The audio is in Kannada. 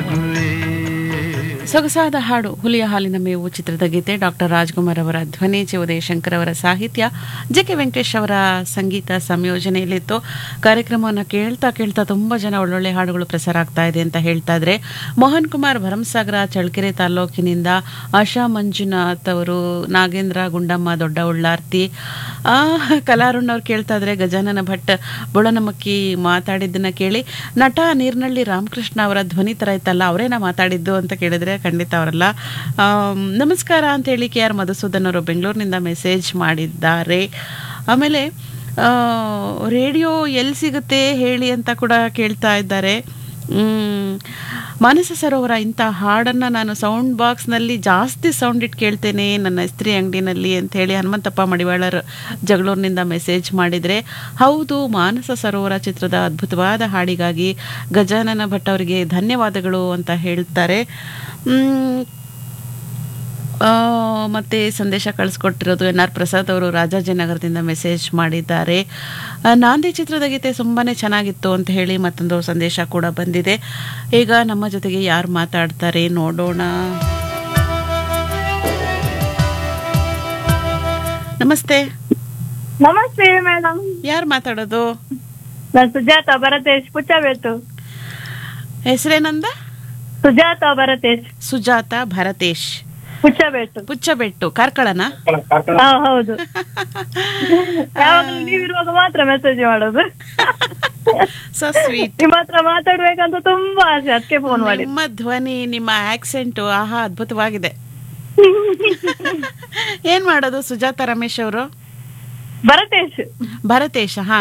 ನಗುವೆ ಸೊಗಸಾದ ಹಾಡು ಹುಲಿಯ ಹಾಲಿನ ಮೇವು ಚಿತ್ರದ ಗೀತೆ ಡಾಕ್ಟರ್ ರಾಜ್ಕುಮಾರ್ ಅವರ ಧ್ವನಿ ಜಿ ಉದಯ ಶಂಕರ್ ಅವರ ಸಾಹಿತ್ಯ ಜೆ ಕೆ ವೆಂಕಟೇಶ್ ಅವರ ಸಂಗೀತ ಸಂಯೋಜನೆಯಲ್ಲಿತ್ತು ಕಾರ್ಯಕ್ರಮವನ್ನು ಕೇಳ್ತಾ ಕೇಳ್ತಾ ತುಂಬ ಜನ ಒಳ್ಳೊಳ್ಳೆ ಹಾಡುಗಳು ಪ್ರಸಾರ ಆಗ್ತಾ ಇದೆ ಅಂತ ಹೇಳ್ತಾ ಇದ್ರೆ ಮೋಹನ್ ಕುಮಾರ್ ಭರಮಸಾಗರ ಚಳ್ಳಕೆರೆ ತಾಲೂಕಿನಿಂದ ಆಶಾ ಮಂಜುನಾಥ್ ಅವರು ನಾಗೇಂದ್ರ ಗುಂಡಮ್ಮ ದೊಡ್ಡ ಉಳ್ಳಾರ್ತಿ ಆ, ಕಲಾರುಣ್ ಅವ್ರು ಕೇಳ್ತಾ ಇದ್ರೆ ಗಜಾನನ ಭಟ್ ಬುಳನಮಕ್ಕಿ ಮಾತಾಡಿದ್ದನ್ನ ಕೇಳಿ ನಟ ನೀರ್ನಳ್ಳಿ ರಾಮಕೃಷ್ಣ ಅವರ ಧ್ವನಿ ತರ ಇತ್ತಲ್ಲ ಅವರೇನ ಮಾತಾಡಿದ್ದು ಅಂತ ಕೇಳಿದ್ರೆ ಖಂಡಿತ ಅವರಲ್ಲ ಆಮ್, ನಮಸ್ಕಾರ ಅಂತ ಹೇಳಿ ಕೆ ಆರ್ ಮಧುಸೂದನ್ ಅವರು ಬೆಂಗಳೂರಿನಿಂದ ಮೆಸೇಜ್ ಮಾಡಿದ್ದಾರೆ ಆಮೇಲೆ ಆ, ರೇಡಿಯೋ ಎಲ್ಲಿ ಸಿಗುತ್ತೆ ಹೇಳಿ ಅಂತ ಕೂಡ ಕೇಳ್ತಾ ಇದ್ದಾರೆ ಮ್, ಮಾನಸ ಸರೋವರ ಇಂಥ ಹಾಡನ್ನು ನಾನು ಸೌಂಡ್ ಬಾಕ್ಸ್ನಲ್ಲಿ ಜಾಸ್ತಿ ಸೌಂಡ್ ಇಟ್ಟು ಕೇಳ್ತೇನೆ ನನ್ನ ಇಸ್ತ್ರಿ ಅಂಗಡಿನಲ್ಲಿ ಅಂತ ಹೇಳಿ ಹನುಮಂತಪ್ಪ ಮಡಿವಾಳರ್ ಜಗಳೂರಿನಿಂದ ಮೆಸೇಜ್ ಮಾಡಿದರೆ ಹೌದು ಮಾನಸ ಸರೋವರ ಚಿತ್ರದ ಅದ್ಭುತವಾದ ಹಾಡಿಗಾಗಿ ಗಜಾನನ ಭಟ್ ಅವರಿಗೆ ಧನ್ಯವಾದಗಳು ಅಂತ ಹೇಳ್ತಾರೆ ಮ್, ಆ, ಮತ್ತೆ ಸಂದೇಶ ಕಳಿಸ್ಕೊಟ್ಟಿರೋದು ಎನ್ ಆರ್ ಪ್ರಸಾದ್ ಅವರು ರಾಜಾಜಿನಗರದಿಂದ ಮೆಸೇಜ್ ಮಾಡಿದ್ದಾರೆ ಆ, ನಾಂದಿ ಚಿತ್ರದ ಗೀತೆ ತುಂಬಾನೇ ಚೆನ್ನಾಗಿತ್ತು ಅಂತ ಹೇಳಿ ಮತ್ತೊಂದು ಸಂದೇಶ ಕೂಡ ಬಂದಿದೆ ಈಗ ನಮ್ಮ ಜೊತೆಗೆ ಯಾರು ಮಾತಾಡ್ತಾರೆ ನೋಡೋಣ ನಮಸ್ತೆ ನಮಸ್ತೆ ಮೇಡಮ್ ಯಾರು ಮಾತಾಡೋದು ನಾನು ಸುಜಾತ ಭರತೇಶ್ ಪುಚ್ಚಬೇತು ಹೆಸರೇನಂದ ಸುಜಾತ ಭರತೇಶ್ ಸುಜಾತ ಭರತೇಶ್ ಪುಚ್ಚಬೇತು ಪುಚ್ಚಬೆಟ್ಟು ಕಾರ್ಕಳನ ಹಾ ಹೌದು ಯಾವಾಗಲೂ ನೀವಿರುವಾಗ ಮಾತ್ರ ಮೆಸೇಜ್ ಮಾಡೋದು ಸೊ ಸ್ವೀಟ್ ನಿಮ್ಮ ಹತ್ರ ಮಾತಾಡ್ಬೇಕಂತ ತುಂಬಾ ಆಸೆ ಅದಕ್ಕೆ ಫೋನ್ ಮಾಡಿ ನಿಮ್ಮ ಧ್ವನಿ ನಿಮ್ಮ ಆಕ್ಸೆಂಟು ಆಹಾ ಅದ್ಭುತವಾಗಿದೆ ಏನ್ ಮಾಡೋದು ಸುಜಾತ ರಮೇಶ್ ಅವರು ಭರತೇಶ್ ಭರತೇಶ ಹಾ